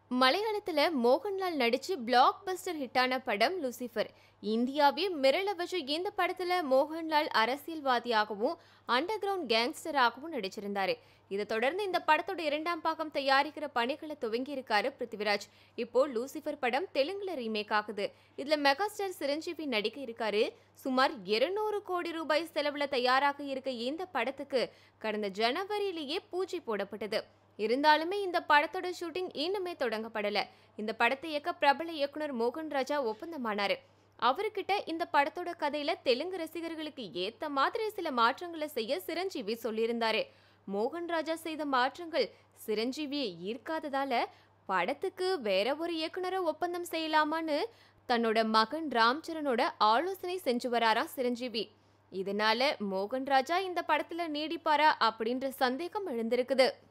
மலையாளத்துல மோகன்லால் நடிச்சு பிளாக் பஸ்டர் ஹிட்டான படம் லூசிஃபர் இந்தியாவே மிரள வச்ச இந்த படத்துல மோகன்லால் அரசியல்வாதியாகவும் அண்டர் கிரவுண்ட் கேங்ஸ்டராகவும் நடிச்சிருந்தாரு இதை தொடர்ந்து இந்த படத்தோட இரண்டாம் பாகம் தயாரிக்கிற பணிகளை துவங்கி இருக்காரு பிருத்திவிராஜ் இப்போ லூசிஃபர் படம் தெலுங்குல ரீமேக் ஆகுது இதுல மெகாஸ்டார் சிரஞ்சீவி நடிக்க இருக்காரு சுமார் 200 கோடி ரூபாய் செலவுல தயாராக இருக்க இந்த படத்துக்கு கடந்த ஜனவரியிலேயே பூஜை போடப்பட்டது இருந்தாலுமே இந்த படத்தோட ஷூட்டிங் இன்னுமே தொடங்கப்படல இந்த படத்தை இயக்க பிரபல இயக்குனர் மோகன் ராஜா ஒப்பந்தமானாரு அவர்கிட்ட இந்த படத்தோட கதையில தெலுங்கு ரசிகர்களுக்கு ஏத்த மாதிரி சில மாற்றங்களை செய்ய சிரஞ்சீவி சொல்லியிருந்தாரு மோகன் ராஜா செய்த மாற்றங்கள் சிரஞ்சீவியை ஈர்க்காததால படத்துக்கு வேற ஒரு இயக்குனரை ஒப்பந்தம் செய்யலாமான்னு தன்னோட மகன் ராம்சரனோட ஆலோசனை செஞ்சு வராரா சிரஞ்சீவி இதனால மோகன் ராஜா இந்த படத்துல நீடிப்பாரா அப்படின்ற சந்தேகம் எழுந்திருக்குது